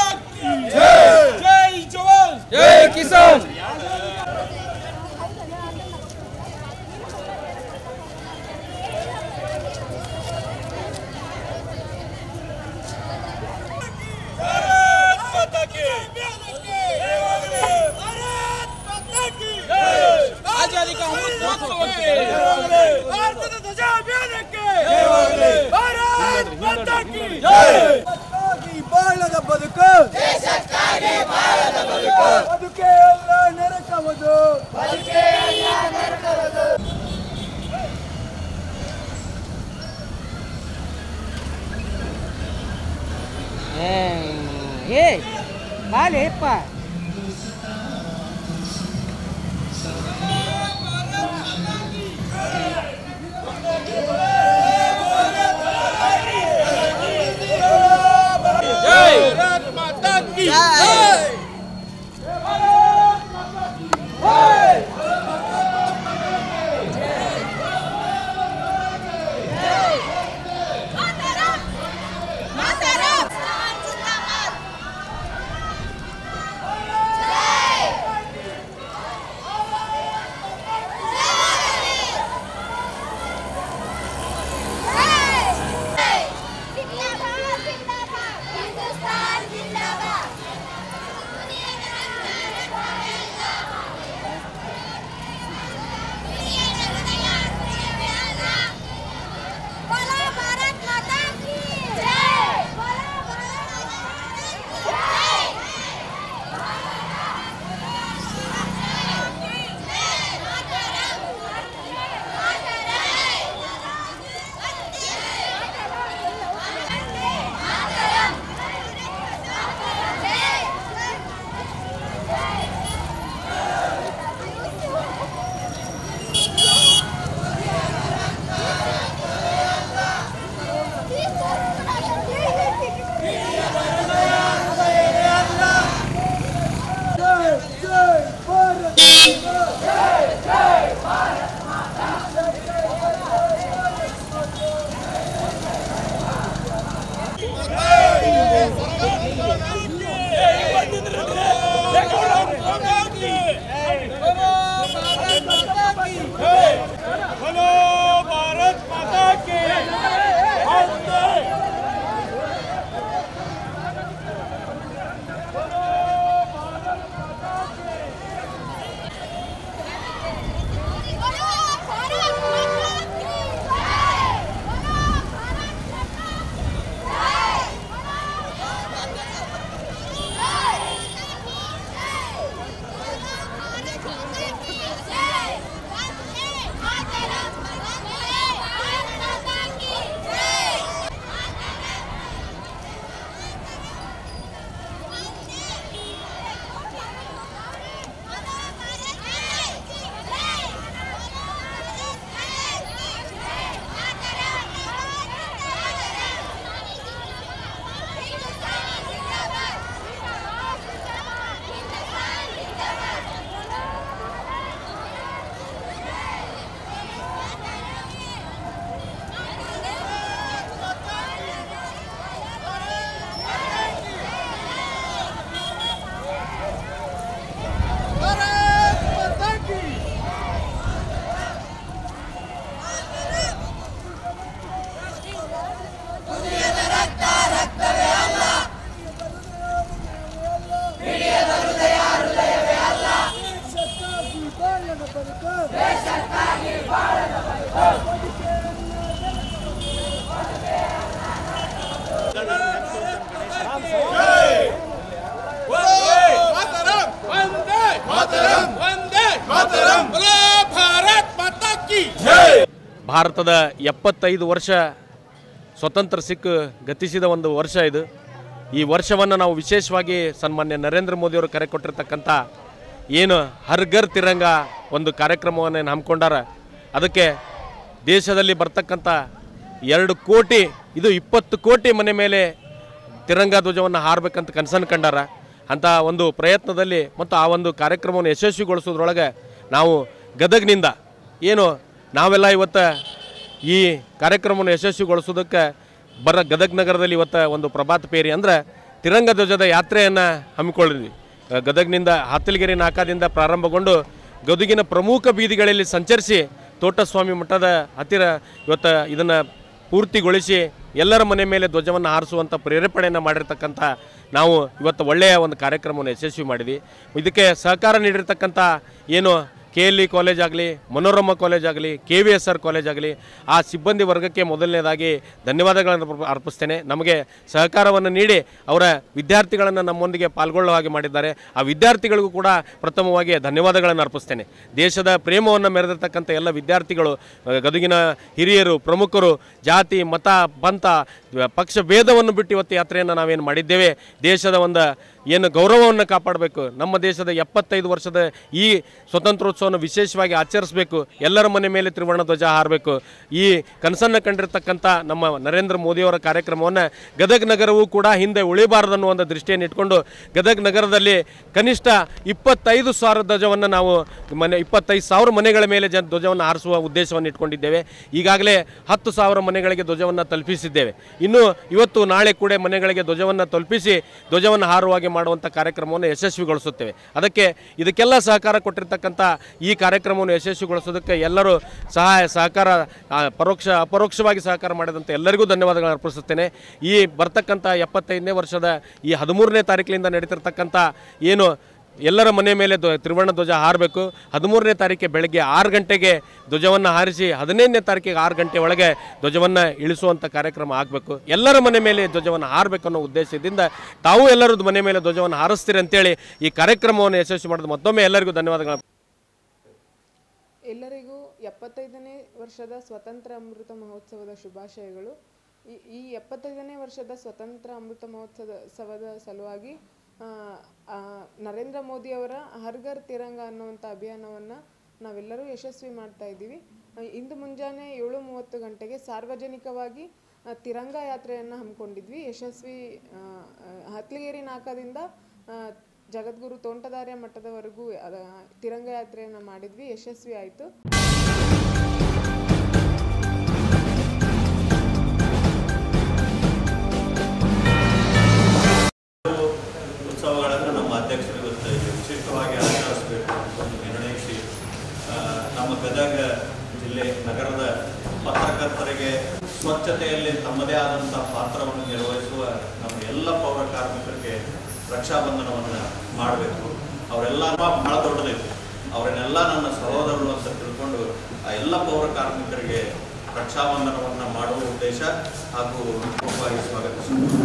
की जय जवान जय किसान भारत माता की भारत माता की आजादी का अमृत महोत्सवಕ್ಕೆ ಭಾರತದ ಧ್ವಜ ಅಭಿಯಾನಕ್ಕೆ ಭಾರತ್ ಮಾತಾ की ದೇಶಕ್ಕಾಗಿ ಬಾಳದ ಬದುಕು ಬದುಕೆ ಅಲ್ಲ ನರಕವದು ಏ ಬಾಲೇಪ್ಪ जय भारत माता की जय मातरम मातरम जिंदाबाद जय जय जिंदाबाद जिंदाबाद हिंदुस्तान जिंदाबाद दुनिया का हृदय दुनिया का हृदय बोलो भारत माता की जय बोलो भारत माता की जय ಜೈ ಜೈ ಭಾರತ बोलो भारत माता की वंदे बोलो भारत माता की जय बोलो भारत माता की जय ದೇಶಕ್ಕಾಗಿ ಬಾಳದ ಬದುಕು मातरम वंदे मातरम वंदे मातरम बोलो भारत माता की जय ಭಾರತದ ಎಪ್ಪತ್ತೈದು ವರ್ಷ ಸ್ವತಂತ್ರ ಸಿಕ್ಕು ಗತಿಸಿದ ಒಂದು ವರ್ಷ ಇದು ಈ ವರ್ಷವನ್ನು ನಾವು ವಿಶೇಷವಾಗಿ ಸನ್ಮಾನ್ಯ ನರೇಂದ್ರ ಮೋದಿಯವರು ಕರೆ ಕೊಟ್ಟಿರ್ತಕ್ಕಂಥ ಏನು ಹರ್ಗರ್ ತಿರಂಗ ಒಂದು ಕಾರ್ಯಕ್ರಮವನ್ನು ಹಮ್ಮಿಕೊಂಡಾರ ಅದಕ್ಕೆ ದೇಶದಲ್ಲಿ ಬರ್ತಕ್ಕಂಥ ಎರಡು ಕೋಟಿ ಇದು ಇಪ್ಪತ್ತು ಕೋಟಿ ಮನೆ ಮೇಲೆ ತಿರಂಗ ಧ್ವಜವನ್ನು ಹಾರಬೇಕಂತ ಕನಸನ್ನು ಕಂಡಾರ ಅಂಥ ಒಂದು ಪ್ರಯತ್ನದಲ್ಲಿ ಮತ್ತು ಆ ಒಂದು ಕಾರ್ಯಕ್ರಮವನ್ನು ಯಶಸ್ವಿಗೊಳಿಸೋದ್ರೊಳಗೆ ನಾವು ಗದಗ್ನಿಂದ ಏನು ನಾವೆಲ್ಲ ಇವತ್ತು ಈ ಕಾರ್ಯಕ್ರಮವನ್ನು ಯಶಸ್ವಿಗೊಳಿಸೋದಕ್ಕೆ ಬರ ಗದಗ್ ನಗರದಲ್ಲಿ ಇವತ್ತು ಒಂದು ಪ್ರಭಾತ್ ಪೇರಿ ಅಂದ್ರೆ ತಿರಂಗ ಧ್ವಜದ ಯಾತ್ರೆಯನ್ನು ಹಮ್ಮಿಕೊಂಡಿದ್ವಿ ಆ, ಗದಗ್ನಿಂದ ಹತ್ತಲಗಿರಿ ನಾಕಾದಿಂದ ಪ್ರಾರಂಭಗೊಂಡು ಗದುಗಿನ ಪ್ರಮುಖ ಬೀದಿಗಳಲ್ಲಿ ಸಂಚರಿಸಿ ತೋಟಸ್ವಾಮಿ ಮಠದ ಹತ್ತಿರ ಇವತ್ತು ಇದನ್ನು ಪೂರ್ತಿಗೊಳಿಸಿ ಎಲ್ಲರ ಮನೆ ಮೇಲೆ ಧ್ವಜವನ್ನು ಹಾರಿಸುವಂಥ ಪ್ರೇರೇಪಣೆಯನ್ನು ಮಾಡಿರ್ತಕ್ಕಂಥ ನಾವು ಇವತ್ತು ಒಳ್ಳೆಯ ಒಂದು ಕಾರ್ಯಕ್ರಮವನ್ನು ಯಶಸ್ವಿ ಮಾಡಿದ್ವಿ ಇದಕ್ಕೆ ಸಹಕಾರ ನೀಡಿರ್ತಕ್ಕಂಥ ಏನು ಕೆ ಎಲ್ ಇ ಕಾಲೇಜ್ ಆಗಲಿ ಮನೋರಮ ಕಾಲೇಜ್ ಆಗಲಿ K V S R college ಆಗಲಿ ಆ ಸಿಬ್ಬಂದಿ ವರ್ಗಕ್ಕೆ ಮೊದಲನೇದಾಗಿ ಧನ್ಯವಾದಗಳನ್ನು ಅರ್ಪ- ಅರ್ಪಿಸ್ತೇನೆ ನಮಗೆ ಸಹಕಾರವನ್ನು ನೀಡಿ ಅವರ ವಿದ್ಯಾರ್ಥಿಗಳನ್ನು ನಮ್ಮೊಂದಿಗೆ ಪಾಲ್ಗೊಳ್ಳುವ ಹಾಗೆ ಮಾಡಿದ್ದಾರೆ ಆ ವಿದ್ಯಾರ್ಥಿಗಳಿಗೂ ಕೂಡ ಪ್ರಥಮವಾಗಿ ಧನ್ಯವಾದಗಳನ್ನು ಅರ್ಪಿಸ್ತೇನೆ ದೇಶದ ಪ್ರೇಮವನ್ನು ಮೆರೆದಿರ್ತಕ್ಕಂಥ ಎಲ್ಲ ವಿದ್ಯಾರ್ಥಿಗಳು ಅಹ್, ಗದುಗಿನ ಹಿರಿಯರು ಪ್ರಮುಖರು ಜಾತಿ ಮತ ಪಂಥ ಪಕ್ಷ ಭೇದವನ್ನು ಬಿಟ್ಟು ಇವತ್ತು ಯಾತ್ರೆಯನ್ನು ನಾವೇನು ಮಾಡಿದ್ದೇವೆ ದೇಶದ ಒಂದು ಏನು ಗೌರವವನ್ನು ಕಾಪಾಡಬೇಕು ನಮ್ಮ ದೇಶದ ಎಪ್ಪತ್ತೈದು ವರ್ಷದ ಈ ಸ್ವತಂತ್ರೋತ್ಸವವನ್ನು ವಿಶೇಷವಾಗಿ ಆಚರಿಸಬೇಕು ಎಲ್ಲರ ಮನೆ ಮೇಲೆ ತ್ರಿವರ್ಣ ಧ್ವಜ ಹಾರಬೇಕು ಈ ಕನಸನ್ನು ಕಂಡಿರ್ತಕ್ಕಂಥ ನಮ್ಮ ನರೇಂದ್ರ ಮೋದಿಯವರ ಕಾರ್ಯಕ್ರಮವನ್ನು ಗದಗ್ ನಗರವೂ ಕೂಡ ಹಿಂದೆ ಉಳಿಬಾರದನ್ನೋ ಒಂದು ದೃಷ್ಟಿಯನ್ನು ಇಟ್ಕೊಂಡು ಗದಗ್ ನಗರದಲ್ಲಿ ಕನಿಷ್ಠ ಇಪ್ಪತ್ತೈದು ಸಾವಿರ ಧ್ವಜವನ್ನು ನಾವು ಮನೆ ಇಪ್ಪತ್ತೈದು ಸಾವಿರ ಮನೆಗಳ ಮೇಲೆ ಜನ ಧ್ವಜವನ್ನು ಹಾರಿಸುವ ಉದ್ದೇಶವನ್ನು ಇಟ್ಕೊಂಡಿದ್ದೇವೆ ಈಗಾಗಲೇ ಹತ್ತು ಸಾವಿರ ಮನೆಗಳಿಗೆ ಧ್ವಜವನ್ನು ತಲುಪಿಸಿದ್ದೇವೆ ಇನ್ನು ಇವತ್ತು ನಾಳೆ ಕೂಡ ಮನೆಗಳಿಗೆ ಧ್ವಜವನ್ನು ತಲುಪಿಸಿ ಧ್ವಜವನ್ನು ಹಾರುವಾಗೆ ಮಾಡುವಂಥ ಕಾರ್ಯಕ್ರಮವನ್ನು ಯಶಸ್ವಿಗೊಳಿಸುತ್ತೇವೆ ಅದಕ್ಕೆ ಇದಕ್ಕೆಲ್ಲ ಸಹಕಾರ ಕೊಟ್ಟಿರ್ತಕ್ಕಂಥ ಈ ಕಾರ್ಯಕ್ರಮವನ್ನು ಯಶಸ್ವಿಗೊಳಿಸೋದಕ್ಕೆ ಎಲ್ಲರೂ ಸಹಾಯ ಸಹಕಾರ ಆ, ಪರೋಕ್ಷ ಅಪರೋಕ್ಷವಾಗಿ ಸಹಕಾರ ಮಾಡಿದಂಥ ಎಲ್ಲರಿಗೂ ಧನ್ಯವಾದಗಳನ್ನು ಅರ್ಪಿಸುತ್ತೇನೆ ಈ ಬರ್ತಕ್ಕಂಥ ಎಪ್ಪತ್ತೈದನೇ ವರ್ಷದ ಈ ಹದಿಮೂರನೇ ತಾರೀಕಿನಿಂದ ನಡೀತಿರ್ತಕ್ಕಂಥ ಏನು ಎಲ್ಲರ ಮನೆ ಮೇಲೆ ಧ್ವ ತ್ರಿವರ್ಣ ಧ್ವಜ ಹಾರಬೇಕು ಹದಿಮೂರನೇ ತಾರೀಕಿಗೆ ಬೆಳಗ್ಗೆ ಆರು ಗಂಟೆಗೆ ಧ್ವಜವನ್ನು ಹಾರಿಸಿ ಹದಿನೈದನೇ ತಾರೀಕಿಗೆ ಆರು ಗಂಟೆ ಒಳಗೆ ಧ್ವಜವನ್ನು ಇಳಿಸುವಂಥ ಕಾರ್ಯಕ್ರಮ ಆಗಬೇಕು ಎಲ್ಲರ ಮನೆ ಮೇಲೆ ಧ್ವಜವನ್ನು ಹಾರಬೇಕು ಅನ್ನೋ ಉದ್ದೇಶದಿಂದ ತಾವು ಎಲ್ಲರೂ ಮನೆ ಮೇಲೆ ಧ್ವಜವನ್ನು ಹಾರಿಸ್ತೀರಿ ಅಂತೇಳಿ ಈ ಕಾರ್ಯಕ್ರಮವನ್ನು ಯಶಸ್ವಿ ಮಾಡಿದ ಮತ್ತೊಮ್ಮೆ ಎಲ್ಲರಿಗೂ ಧನ್ಯವಾದಗಳು ಎಲ್ಲರಿಗೂ ಎಪ್ಪತ್ತೈದನೇ ವರ್ಷದ ಸ್ವತಂತ್ರ ಅಮೃತ ಮಹೋತ್ಸವದ ಶುಭಾಶಯಗಳು ಈ ಈ ಎಪ್ಪತ್ತೈದನೇ ವರ್ಷದ ಸ್ವತಂತ್ರ ಅಮೃತ ಮಹೋತ್ಸವದ ಸಲುವಾಗಿ ಆ, ಆ, ನರೇಂದ್ರ ಮೋದಿಯವರ ಹರ್ ಘರ್ ತಿರಂಗ ಅನ್ನುವಂಥ ಅಭಿಯಾನವನ್ನು ನಾವೆಲ್ಲರೂ ಯಶಸ್ವಿ ಮಾಡ್ತಾ ಇದ್ದೀವಿ ಆ, ಇಂದು ಮುಂಜಾನೆ ಏಳು ಮೂವತ್ತು ಗಂಟೆಗೆ ಸಾರ್ವಜನಿಕವಾಗಿ ಆ, ತಿರಂಗ ಯಾತ್ರೆಯನ್ನು ಹಮ್ಮಿಕೊಂಡಿದ್ವಿ ಯಶಸ್ವಿ ಆ, ಆ, ಹತ್ಲಿಗೇರಿ ನಾಕದಿಂದ ಆ, ಜಗದ್ಗುರು ತೋಂಟದಾರ್ಯ ಮಠದವರೆಗೂ ಅದ ತಿರಂಗ ಯಾತ್ರೆಯನ್ನು ಮಾಡಿದ್ವಿ ಯಶಸ್ವಿ ಆಯಿತು ಉತ್ಸವಗಳನ್ನು ನಮ್ಮ ಅಧ್ಯಕ್ಷರು ಇವತ್ತು ಇಲ್ಲಿ ವಿಶಿಷ್ಟವಾಗಿ ಆಚರಿಸಬೇಕು ಅಂತ ಒಂದು ನಿರ್ಣಯಿಸಿ ಆ, ನಮ್ಮ ಗದಗ ಜಿಲ್ಲೆ ನಗರದ ಪತ್ರಕರ್ತರಿಗೆ ಸ್ವಚ್ಛತೆಯಲ್ಲಿ ತಮ್ಮದೇ ಆದಂಥ ಪಾತ್ರವನ್ನು ನಿರ್ವಹಿಸುವ ನಮ್ಮ ಎಲ್ಲ ಪೌರ ಕಾರ್ಮಿಕರಿಗೆ ರಕ್ಷಾಬಂಧನವನ್ನು ಮಾಡಬೇಕು ಅವರೆಲ್ಲ ಬಹಳ ದೊಡ್ಡದೈತೆ ಅವರನ್ನೆಲ್ಲ ನನ್ನ ಸಹೋದರರು ಅಂತ ತಿಳ್ಕೊಂಡು ಆ ಎಲ್ಲ ಪೌರ ಕಾರ್ಮಿಕರಿಗೆ ರಕ್ಷಾಬಂಧನವನ್ನು ಮಾಡುವ ಉದ್ದೇಶ ಹಾಗೂ ಮುಖ್ಯವಾಗಿ ಸ್ವಾಗತಿಸುತ್ತೇನೆ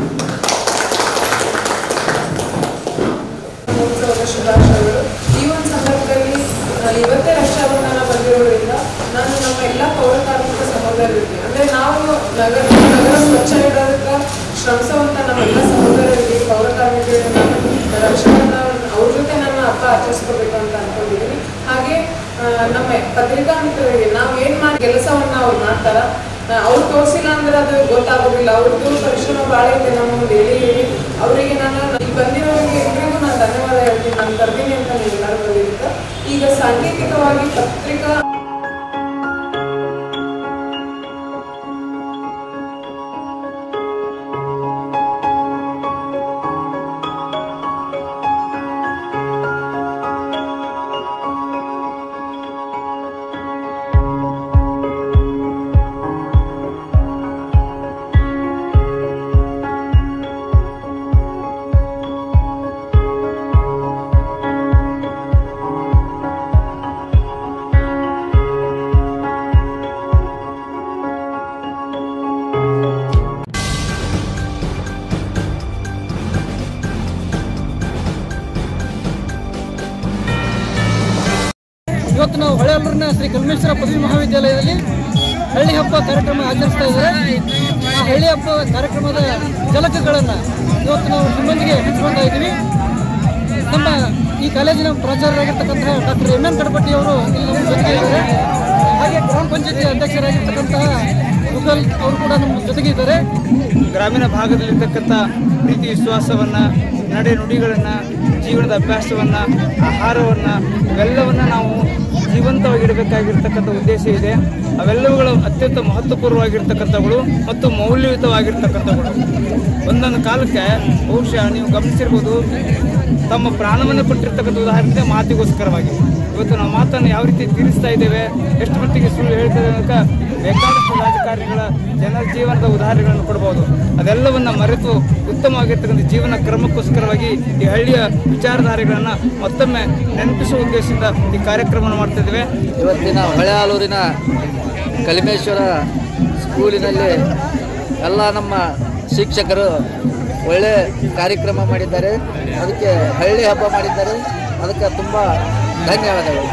ಮಹೋತ್ಸವದ ಶುಭಾಶಯಗಳು ಈ ಒಂದು ಸಂದರ್ಭದಲ್ಲಿ ಆ, ಇವತ್ತೇ ರಕ್ಷಾಬಂಧನ ಬಂದಿರೋದ್ರಿಂದ ನಾನು ನಮ್ಮ ಎಲ್ಲ ಪೌರ ಕಾರ್ಮಿಕ ಸಹೋದರರಿಗೆ ಅಂದ್ರೆ ನಾವು ನಗರ ನಗರ ಸ್ವಚ್ಛ ಇಡೋದಕ್ಕೆ ಶ್ರಮಿಸುವಂತ ನಮ್ಮೆಲ್ಲ ಸಹೋದರರಿಗೆ ಪೌರ ಕಾರ್ಮಿಕರಿಗೆ ನಾನು ರಕ್ಷಾಬಂಧನ ಅವ್ರ ಜೊತೆ ನನ್ನ ಹಬ್ಬ ಆಚರಿಸ್ಕೋಬೇಕು ಅಂತ ಅನ್ಕೊಂಡಿದ್ದೀನಿ ಹಾಗೆ ಆ, ನಮ್ಮ ಪತ್ರಿಕಾ ಮಿತ್ರರಿಗೆ ನಾವು ಏನ್ ಮಾಡಿ ಕೆಲಸವನ್ನ ಅವ್ರು ಮಾಡ್ತಾರ ಆ, ಅವ್ರು ತೋರಿಸಿಲ್ಲ ಅಂದ್ರೆ ಅದು ಗೊತ್ತಾಗೋದಿಲ್ಲ ಅವ್ರದ್ದು ಪರಿಶ್ರಮ ಭಾಳ ಇದೆ ನಮ್ಮ ಮುಂದೆ ಹೇಳಿ ಹೇಳಿ ಅವರಿಗೆ ನಾನು ಇಲ್ಲಿ ಬಂದಿರೋರಿಗೆ ಎಲ್ರಿಗೂ ನಾನು ಧನ್ಯವಾದ ಹೇಳ್ತೀನಿ ನಾನು ಬರ್ತೀನಿ ಅಂತ ನೀವು ಎಲ್ಲರೂ ಬಂದಿದ್ದಕ್ಕೆ ಈಗ ಸಾಂಕೇತಿಕವಾಗಿ ಪತ್ರಿಕಾ ಇವತ್ತು ನಾವು ಹೊಳೆಯಲ್ಲೂರಿನ ಶ್ರೀ ಕಲ್ಮೇಶ್ವರ ಪದವಿ ಮಹಾವಿದ್ಯಾಲಯದಲ್ಲಿ ಹಳ್ಳಿ ಹಬ್ಬ ಕಾರ್ಯಕ್ರಮ ಆಚರಿಸ್ತಾ ಇದ್ದಾರೆ ಆ ಹಳ್ಳಿ ಹಬ್ಬ ಕಾರ್ಯಕ್ರಮದ ಝಲಕಗಳನ್ನು ಇವತ್ತು ನಾವು ನಿಮ್ಮೊಂದಿಗೆ ಹಂಚ್ಕೊಳ್ತಾ ಇದ್ದೀವಿ ನಮ್ಮ ಈ ಕಾಲೇಜಿನ ಪ್ರಾಚಾರ್ಯರಾಗಿರ್ತಕ್ಕಂತಹ ಡಾಕ್ಟರ್ ಎಂ ಎನ್ ಕಡಪಟ್ಟಿ ಅವರು ಇಲ್ಲಿ ನಮ್ಮ ಜೊತೆಗೆ ಇದ್ದಾರೆ ಹಾಗೆ ಗ್ರಾಮ ಪಂಚಾಯತಿ ಅಧ್ಯಕ್ಷರಾಗಿರ್ತಕ್ಕಂತಹ ಮುಗಲ್ ಅವರು ಕೂಡ ನಮ್ಮ ಜೊತೆಗೆ ಇದ್ದಾರೆ ಗ್ರಾಮೀಣ ಭಾಗದಲ್ಲಿರ್ತಕ್ಕಂಥ ಪ್ರೀತಿ ವಿಶ್ವಾಸವನ್ನು ನಡೆ ನುಡಿಗಳನ್ನು ಜೀವನದ ಅಭ್ಯಾಸವನ್ನು ಆಹಾರವನ್ನು ಇವೆಲ್ಲವನ್ನು ನಾವು ಜೀವಂತವಾಗಿಡಬೇಕಾಗಿರ್ತಕ್ಕಂಥ ಉದ್ದೇಶ ಇದೆ ಅವೆಲ್ಲವುಗಳು ಅತ್ಯಂತ ಮಹತ್ವಪೂರ್ಣವಾಗಿರ್ತಕ್ಕಂಥವುಗಳು ಮತ್ತು ಮೌಲ್ಯಯುತವಾಗಿರ್ತಕ್ಕಂಥವುಗಳು ಒಂದೊಂದು ಕಾಲಕ್ಕೆ ಬಹುಶಃ ನೀವು ಗಮನಿಸಿರ್ಬೋದು ತಮ್ಮ ಪ್ರಾಣವನ್ನು ಕೊಟ್ಟಿರ್ತಕ್ಕಂಥ ಉದಾಹರಣೆ ಮಾತಿಗೋಸ್ಕರವಾಗಿ ಇವತ್ತು ನಾವು ಮಾತನ್ನು ಯಾವ ರೀತಿ ತೀರಿಸ್ತಾ ಇದ್ದೇವೆ ಎಷ್ಟು ಮಟ್ಟಿಗೆ ಸುಳ್ಳು ಹೇಳ್ತೇವೆ ಅನ್ನೋದಕ್ಕೆ ಬೇಕಾದಷ್ಟು ರಾಜಕಾರಣಿಗಳ ಜನರ ಜೀವನದ ಉದಾಹರಣೆಗಳನ್ನು ಕೊಡಬಹುದು ಅದೆಲ್ಲವನ್ನ ಮರೆತು ಉತ್ತಮವಾಗಿರ್ತಕ್ಕಂಥ ಜೀವನ ಕ್ರಮಕ್ಕೋಸ್ಕರವಾಗಿ ಈ ಹಳ್ಳಿಯ ವಿಚಾರಧಾರೆಗಳನ್ನು ಮತ್ತೊಮ್ಮೆ ನೆನಪಿಸುವ ಉದ್ದೇಶದಿಂದ ಈ ಕಾರ್ಯಕ್ರಮವನ್ನು ಮಾಡ್ತಾ ಇದ್ದೇವೆ ಇವತ್ತಿನ ಹೊಳೆಹಾಲೂರಿನ ಕಲಿಮೇಶ್ವರ ಸ್ಕೂಲಿನಲ್ಲಿ ಎಲ್ಲ ನಮ್ಮ ಶಿಕ್ಷಕರು ಒಳ್ಳೆ ಕಾರ್ಯಕ್ರಮ ಮಾಡಿದ್ದಾರೆ ಅದಕ್ಕೆ ಹಳ್ಳಿ ಹಬ್ಬ ಮಾಡಿದ್ದಾರೆ ಅದಕ್ಕೆ ತುಂಬ ಧನ್ಯವಾದಗಳು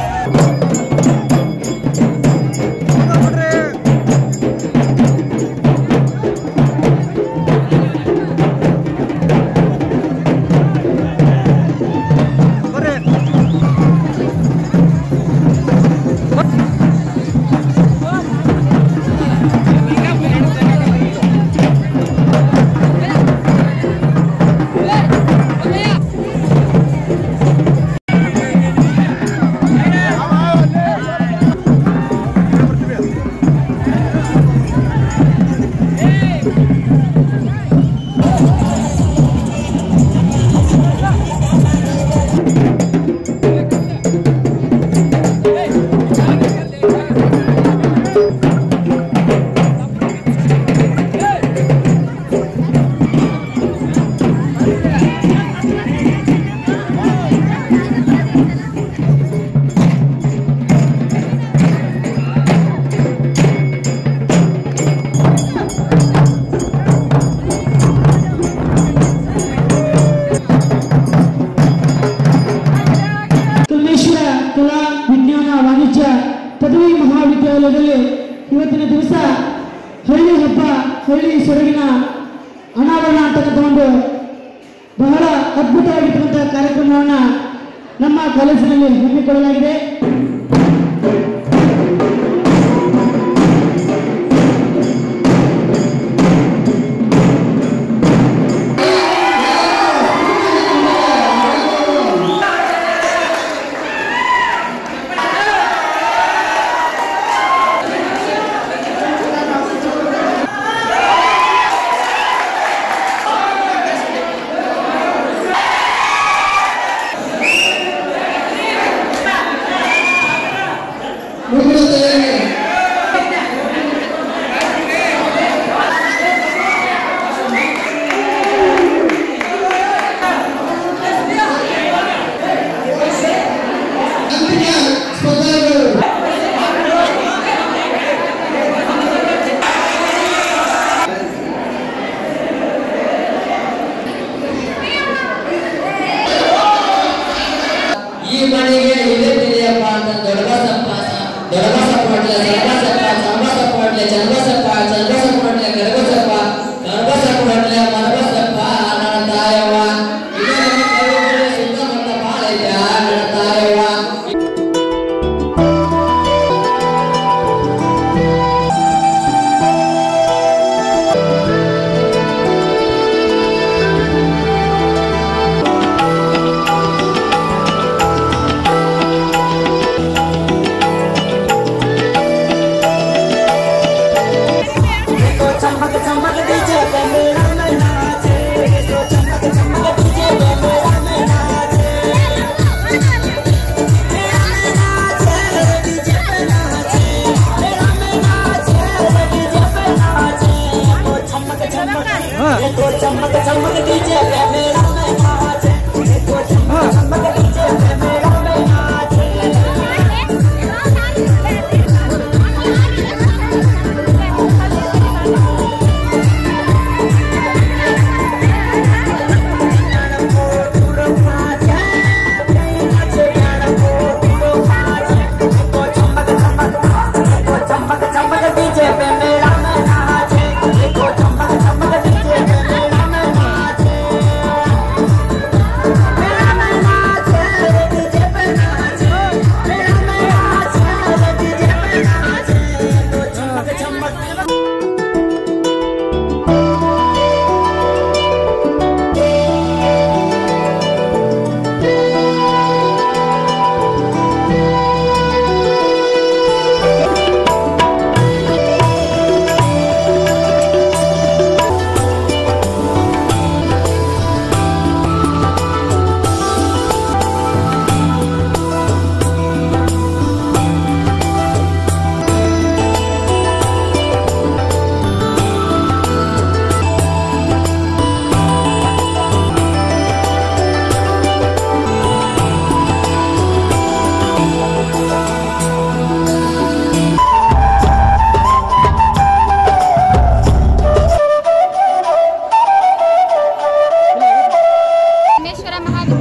ಕಲ್ಮೇಶ್ವರ ಕಲಾ ವಿಜ್ಞಾನ ವಾಣಿಜ್ಯ ಪದವಿ ಮಹಾವಿದ್ಯಾಲಯದಲ್ಲಿ ಇವತ್ತಿನ ದಿವಸ ಹಳ್ಳಿ ಹಬ್ಬ ಹಳ್ಳಿ ಸೊರಗಿನ ಅನಾವರಣ ಅಂತಕ್ಕಂಥ ಒಂದು ಬಹಳ ಅದ್ಭುತವಾಗಿರ್ತಕ್ಕಂಥ ಕಾರ್ಯಕ್ರಮವನ್ನು ನಮ್ಮ ಕಾಲೇಜಿನಲ್ಲಿ ಹಮ್ಮಿಕೊಳ್ಳಲಾಗಿದೆ ¡Viva!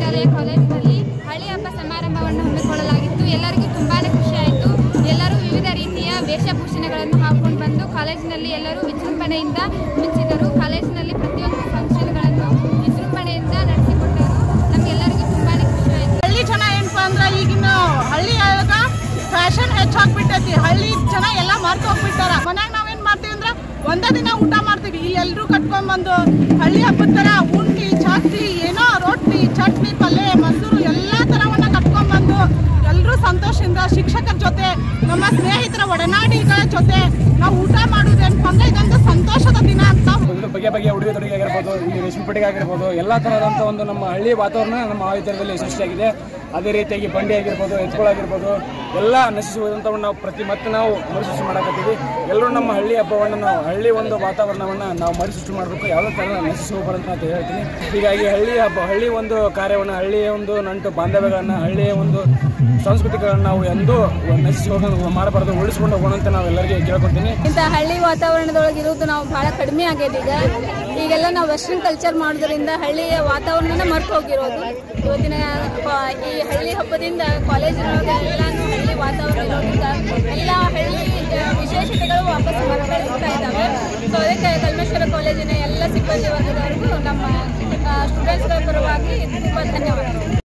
ಮಹಾವಿದ್ಯಾಲಯ ಕಾಲೇಜಿನಲ್ಲಿ ಹಳಿ ಹಬ್ಬ ಸಮಾರಂಭವನ್ನು ಹಮ್ಮಿಕೊಳ್ಳಲಾಗಿತ್ತು ಎಲ್ಲರಿಗೂ ತುಂಬಾ ಖುಷಿ ಆಯಿತು ಎಲ್ಲರೂ ವಿವಿಧ ರೀತಿಯ ವೇಷಭೂಷಣಗಳನ್ನು ಹಾಕೊಂಡು ಬಂದು ಕಾಲೇಜಿನಲ್ಲಿ ಎಲ್ಲರೂ ವಿಜೃಂಭಣೆಯಿಂದ ಮಿಂಚಿದರು ಕಾಲೇಜಿನಲ್ಲಿ ಪ್ರತಿಯೊಂದು ಫಂಕ್ಷನ್ಗಳನ್ನು ವಿಜೃಂಭಣೆಯಿಂದ ನಡೆಸಿಕೊಟ್ಟರು ನಮಗೆಲ್ಲರಿಗೂ ತುಂಬಾ ಖುಷಿ ಆಯಿತು ಹಳ್ಳಿ ಜನ ಏನಪ್ಪಾ ಅಂದ್ರೆ ಈಗಿನ ಹಳ್ಳಿ ಒಳಗ ಫ್ಯಾಷನ್ ಹೆಚ್ಚಾಗ್ಬಿಟ್ಟೈತಿ ಹಳ್ಳಿ ಜನ ಎಲ್ಲ ಮರ್ತು ಹೋಗ್ಬಿಟ್ಟಾರ ಮನ್ಯಾಗ ನಾವೇನ್ ಮಾಡ್ತೀವಿ ಅಂದ್ರೆ ಒಂದೇ ದಿನ ಊಟ ಮಾಡ್ತೀವಿ ಇಲ್ಲಿ ಎಲ್ರೂ ಕಟ್ಕೊಂಡ್ ಬಂದು ಹಳ್ಳಿ ಹಬ್ಬದ ತರ ಉಂಡಿ ಚಕ್ಲಿ ಏನೋ ರೊಟ್ಟಿ ಚಟ್ನಿ ಪಲ್ಯ ಮೊಸರು ಎಲ್ಲಾ ತರವನ್ನ ಕಟ್ಕೊಂಡ್ ಬಂದು ಎಲ್ಲರೂ ಸಂತೋಷದಿಂದ ಶಿಕ್ಷಕರ ಜೊತೆ ನಮ್ಮ ಸ್ನೇಹಿತರ ಒಡನಾಡಿಗಳ ಜೊತೆ ನಾವು ಊಟ ಮಾಡೋದೇನಪ್ಪ ಅಂದ್ರೆ ಇದೊಂದು ಸಂತೋಷದ ದಿನ ಅಂತ ಇದು ಬಗೆ ಬಗೆಯ ಉಡುಗೆ ತೊಡುಗೆ ಆಗಿರ್ಬೋದು ಇಲ್ಲಿ ರೇಷ್ಮೆ ಪೆಟ್ಟಿಗೆ ಆಗಿರ್ಬೋದು ಎಲ್ಲ ಥರದಂಥ ಒಂದು ನಮ್ಮ ಹಳ್ಳಿ ವಾತಾವರಣ ನಮ್ಮ ಮಹಾವಿದ್ಯಾಲಯದಲ್ಲಿ ಸೃಷ್ಟಿಯಾಗಿದೆ ಅದೇ ರೀತಿಯಾಗಿ ಬಂಡಿ ಆಗಿರ್ಬೋದು ಎತ್ಕೊಳಾಗಿರ್ಬೋದು ಎಲ್ಲ ನಶಿಸುವುದಂಥವನ್ನು ನಾವು ಪ್ರತಿ ಮತ್ತೆ ನಾವು ಮರುಸೃಷ್ಟಿ ಮಾಡಕತ್ತೀವಿ ಎಲ್ಲರೂ ನಮ್ಮ ಹಳ್ಳಿ ಹಬ್ಬವನ್ನು ನಾವು ಹಳ್ಳಿ ಒಂದು ವಾತಾವರಣವನ್ನು ನಾವು ಮರುಸೃಷ್ಟಿ ಮಾಡಬೇಕು ಯಾವುದೇ ಥರ ನಶಿಸಿ ಹೋಗ್ಬಾರ್ದು ಅಂತ ಹೇಳ್ತೀನಿ ಹೀಗಾಗಿ ಹಳ್ಳಿ ಹಬ್ಬ ಹಳ್ಳಿ ಒಂದು ಕಾರ್ಯವನ್ನು ಹಳ್ಳಿಯ ಒಂದು ನಂಟು ಬಾಂಧವ್ಯಗಳನ್ನು ಹಳ್ಳಿಯ ಒಂದು ಸಂಸ್ಕೃತಿಗಳನ್ನು ನಾವು ಎಂದೂ ನಶಿಸಿ ಹೋಗೋದು ಮಾಡಬಾರ್ದು ಉಳಿಸ್ಕೊಂಡು ಹೋಗೋಣ ಅಂತ ನಾವು ಎಲ್ಲರಿಗೆ ಕೇಳ್ಕೊತೀನಿ ಇಂಥ ಹಳ್ಳಿ ವಾತಾವರಣದೊಳಗೆ ಇರೋದು ನಾವು ಬಹಳ ಕಡಿಮೆ ಆಗ್ಯದ ಈಗ ಈಗೆಲ್ಲ ನಾವು ವೆಸ್ಟರ್ನ್ ಕಲ್ಚರ್ ಮಾಡೋದ್ರಿಂದ ಹಳ್ಳಿಯ ವಾತಾವರಣನ ಮರ್ತು ಹೋಗಿರೋದು ಇವತ್ತಿನ ಪ- ಈ ಹಳ್ಳಿ ಹಬ್ಬದಿಂದ ಕಾಲೇಜಿನೊಳಗೆ ಎಲ್ಲಾನು ಹಳ್ಳಿ ವಾತಾವರಣ ಇರೋದ್ರಿಂದ ಎಲ್ಲ ಹಳ್ಳಿ ಆ, ವಿಶೇಷತೆಗಳು ವಾಪಸ್ ಮರಳಿಸ್ತಾ ಇದ್ದಾವೆ ಸೊ ಅದಕ್ಕೆ ಕಲ್ಮೇಶ್ವರ ಕಾಲೇಜಿನ ಎಲ್ಲ ಸಿಬ್ಬಂದಿ ವರ್ಗದವರಿಗೂ ನಮ್ಮ ಸ್ಟೂಡೆಂಟ್ಸ್ಗಳ ಪರವಾಗಿ ತುಂಬ ಧನ್ಯವಾದಗಳು